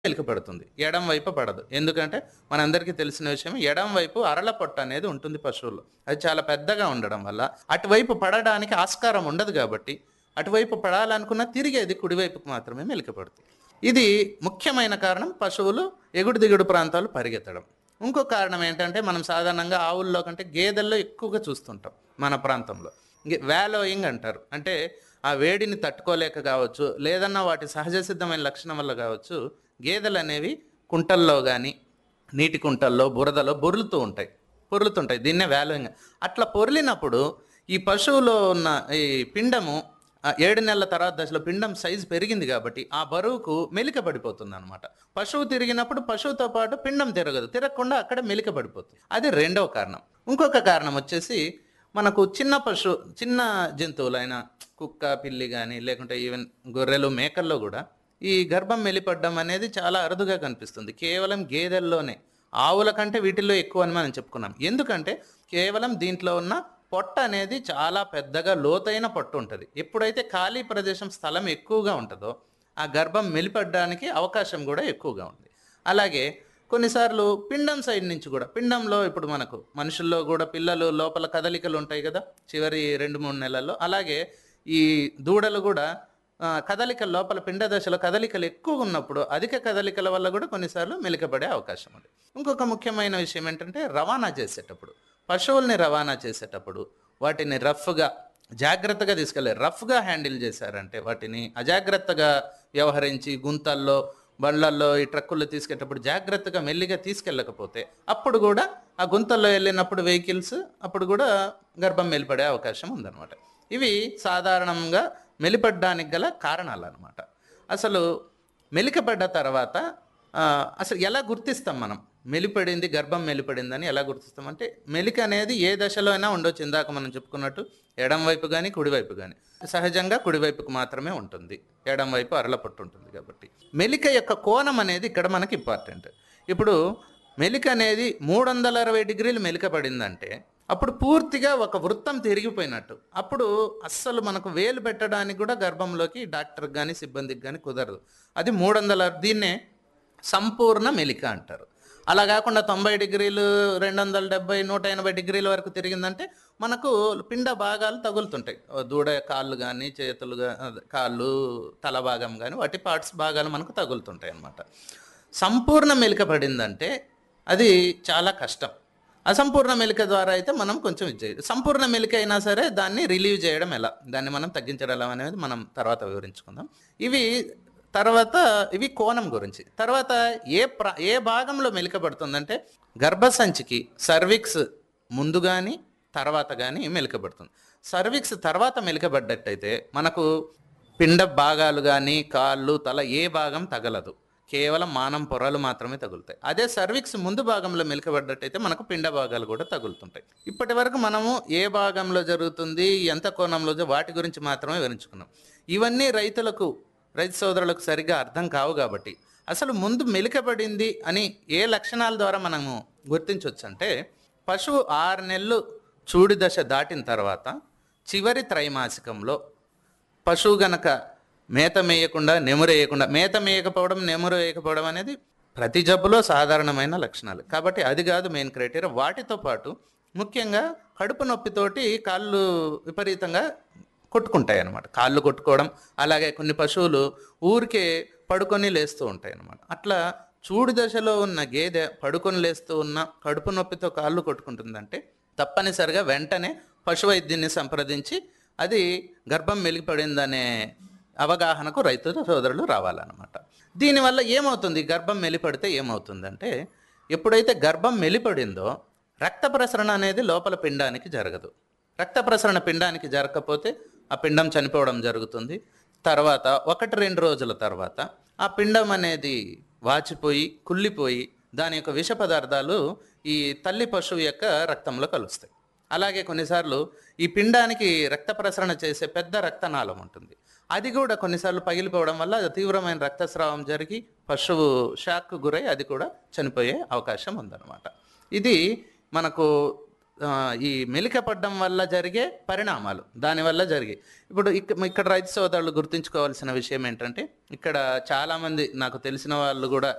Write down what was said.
మెలిక పడుతుంది ఎడం వైపు పడదు ఎందుకంటే మనందరికీ తెలిసిన విషయం ఎడం వైపు అరల పొట్ట అనేది ఉంటుంది పశువుల్లో అది చాలా పెద్దగా ఉండడం వల్ల అటువైపు పడడానికి ఆస్కారం ఉండదు కాబట్టి అటువైపు పడాలనుకున్న తిరిగేది కుడివైపుకు మాత్రమే మెలిక పడుతుంది ఇది ముఖ్యమైన కారణం పశువులు ఎగుడు దిగుడు ప్రాంతాలు పరిగెత్తడం ఇంకో కారణం ఏంటంటే మనం సాధారణంగా ఆవుల్లో కంటే గేదెల్లో ఎక్కువగా చూస్తుంటాం మన ప్రాంతంలో వ్యాలోయింగ్ అంటారు అంటే ఆ వేడిని తట్టుకోలేక కావచ్చు లేదన్నా వాటి సహజ సిద్ధమైన లక్షణం వల్ల కావచ్చు గేదెలు అనేవి కుంటల్లో కానీ నీటి కుంటల్లో బురదలో బొర్లుతూ ఉంటాయి పొర్లుతుంటాయి దీన్నే వ్యాలోయింగ్ అట్లా పొర్లినప్పుడు ఈ పశువులో ఉన్న ఈ పిండము ఆ ఏడు నెలల తర్వాత దశలో పిండం సైజు పెరిగింది కాబట్టి ఆ బరువుకు మెలిక పడిపోతుంది అనమాట పశువు తిరిగినప్పుడు పశువుతో పాటు పిండం తిరగదు తిరగకుండా అక్కడ మెలిక పడిపోతుంది అది రెండవ కారణం ఇంకొక కారణం వచ్చేసి మనకు చిన్న పశువు చిన్న జంతువులైన కుక్క పిల్లి కానీ లేకుంటే ఈవెన్ గొర్రెలు మేకల్లో కూడా ఈ గర్భం మెలిపడ్డం అనేది చాలా అరుదుగా కనిపిస్తుంది కేవలం గేదెల్లోనే ఆవుల కంటే వీటిల్లో ఎక్కువ అని మనం చెప్పుకున్నాం ఎందుకంటే కేవలం దీంట్లో ఉన్న పొట్ట అనేది చాలా పెద్దగా లోతైన పొట్ట ఉంటుంది ఎప్పుడైతే ఖాళీ ప్రదేశం స్థలం ఎక్కువగా ఉంటుందో ఆ గర్భం మెలిపడడానికి అవకాశం కూడా ఎక్కువగా ఉంది అలాగే కొన్నిసార్లు పిండం సైడ్ నుంచి కూడా పిండంలో ఇప్పుడు మనకు మనుషుల్లో కూడా పిల్లలు లోపల కదలికలు ఉంటాయి కదా చివరి రెండు మూడు నెలల్లో అలాగే ఈ దూడలు కూడా ఆ, కదలికల లోపల పిండ దశలో కదలికలు ఎక్కువ ఉన్నప్పుడు అధిక కదలికల వల్ల కూడా కొన్నిసార్లు మెలికబడే అవకాశం ఉంది ఇంకొక ముఖ్యమైన విషయం ఏంటంటే రవాణా చేసేటప్పుడు పశువుల్ని రవాణా చేసేటప్పుడు వాటిని రఫ్గా జాగ్రత్తగా తీసుకెళ్ళారు రఫ్గా హ్యాండిల్ చేశారంటే వాటిని అజాగ్రత్తగా వ్యవహరించి గుంతల్లో బండ్లల్లో ఈ ట్రక్కుల్లో తీసుకెళ్ళేటప్పుడు జాగ్రత్తగా మెల్లిగా తీసుకెళ్ళకపోతే అప్పుడు కూడా ఆ గుంతల్లో వెళ్ళినప్పుడు వెహికల్స్ అప్పుడు కూడా గర్భం మెలిపడే అవకాశం ఉందన్నమాట ఇవి సాధారణంగా మెలిపడ్డానికి గల కారణాలు అనమాట అసలు మెలికపడ్డ తర్వాత ఆ, అసలు ఎలా గుర్తిస్తాం మనం మెలిపడింది గర్భం మెలిపడిందని ఎలా గుర్తిస్తాం అంటే మెలిక అనేది ఏ దశలో అయినా ఉండొచ్చు ఇందాక మనం చెప్పుకున్నట్టు ఎడం వైపు కానీ కుడివైపు కానీ సహజంగా కుడివైపుకు మాత్రమే ఉంటుంది ఎడం వైపు అరల పొట్టు ఉంటుంది కాబట్టి మెలిక యొక్క కోణం అనేది ఇక్కడ మనకి ఇంపార్టెంట్ ఇప్పుడు మెలిక అనేది మూడు వందల అరవై డిగ్రీలు మెలిక పడిందంటే అప్పుడు పూర్తిగా ఒక వృత్తం తిరిగిపోయినట్టు అప్పుడు అస్సలు మనకు వేలు పెట్టడానికి కూడా గర్భంలోకి డాక్టర్కి కానీ సిబ్బందికి కానీ కుదరదు అది మూడు వందల దీన్నే సంపూర్ణ మెలిక అంటారు అలా కాకుండా తొంభై డిగ్రీలు రెండు వందల డెబ్బై నూట ఎనభై డిగ్రీల వరకు తిరిగిందంటే మనకు పిండ భాగాలు తగులుతుంటాయి ఓ దూడ కాళ్ళు కానీ చేతులు గా- అదే కాళ్ళు తల భాగం కానీ వాటి పార్ట్స్ భాగాలు మనకు తగులుతుంటాయి అన్నమాట సంపూర్ణ మెలిక పడిందంటే అది చాలా కష్టం అసంపూర్ణ మెలిక ద్వారా అయితే మనం కొంచెం ఇది చేయదు సంపూర్ణ మెలిక అయినా సరే దాన్ని రిలీవ్ చేయడం ఎలా దాన్ని మనం తగ్గించడం ఎలా అనేది మనం తర్వాత వివరించుకుందాం ఇవి తర్వాత ఇవి కోణం గురించి తర్వాత ఏ ప్ర ఏ భాగంలో మెలిక పడుతుందంటే గర్భసంచికి సర్విక్స్ ముందు కానీ తర్వాత కానీ మెలికబడుతుంది సర్విక్స్ తర్వాత మెలికబడ్డట్టయితే మనకు పిండ భాగాలు కానీ కాళ్ళు తల ఏ భాగం తగలదు కేవలం మానం పొరలు మాత్రమే తగులుతాయి అదే సర్విక్స్ ముందు భాగంలో మెలికబడ్డట్టయితే మనకు పిండ భాగాలు కూడా తగులుతుంటాయి ఇప్పటి వరకు మనము ఏ భాగంలో జరుగుతుంది ఎంత కోణంలో జ- వాటి గురించి మాత్రమే వివరించుకున్నాం ఇవన్నీ రైతులకు రైతు సోదరులకు సరిగ్గా అర్థం కావు కాబట్టి అసలు ముందు మెలికబడింది అని ఏ లక్షణాల ద్వారా మనము గుర్తించవచ్చు అంటే పశువు ఆరు నెలలు చూడి దశ దాటిన తర్వాత చివరి త్రైమాసికంలో పశువు గనక మేత మేయకుండా నెమురు వేయకుండా మేత మేయకపోవడం నెమురు వేయకపోవడం అనేది ప్రతి జబ్బులో సాధారణమైన లక్షణాలు కాబట్టి అది కాదు మెయిన్ క్రైటీరియా వాటితో పాటు ముఖ్యంగా కడుపు నొప్పితోటి కాళ్ళు విపరీతంగా కొట్టుకుంటాయి అన్నమాట కాళ్ళు కొట్టుకోవడం అలాగే కొన్ని పశువులు ఊరికే పడుకొని లేస్తూ ఉంటాయి అన్నమాట అట్లా చూడు దశలో ఉన్న గేదె పడుకొని లేస్తూ ఉన్న కడుపు నొప్పితో కాళ్ళు కొట్టుకుంటుందంటే తప్పనిసరిగా వెంటనే పశు వైద్యుని సంప్రదించి అది గర్భం మెలిపడిందనే అవగాహనకు రైతు సోదరులు రావాలన్నమాట దీనివల్ల ఏమవుతుంది గర్భం మెలిపడితే ఏమవుతుందంటే ఎప్పుడైతే గర్భం మెలిపడిందో రక్త ప్రసరణ అనేది లోపల పిండానికి జరగదు రక్త ప్రసరణ పిండానికి జరగకపోతే ఆ పిండం చనిపోవడం జరుగుతుంది తర్వాత ఒకటి రెండు రోజుల తర్వాత ఆ పిండం అనేది వాచిపోయి కుళ్ళిపోయి దాని యొక్క విష పదార్థాలు ఈ తల్లి పశువు యొక్క రక్తంలో కలుస్తాయి అలాగే కొన్నిసార్లు ఈ పిండానికి రక్త ప్రసరణ చేసే పెద్ద రక్తనాళం ఉంటుంది అది కూడా కొన్నిసార్లు పగిలిపోవడం వల్ల అది తీవ్రమైన రక్తస్రావం జరిగి పశువు షాక్ గురై అది కూడా చనిపోయే అవకాశం ఉందన్నమాట ఇది మనకు ఆ, ఈ మెలిక పడ్డం వల్ల జరిగే పరిణామాలు దానివల్ల జరిగే ఇప్పుడు ఇక్క ఇక్కడ రైతు సోదరులు గుర్తుంచుకోవాల్సిన విషయం ఏంటంటే ఇక్కడ చాలామంది నాకు తెలిసిన వాళ్ళు కూడా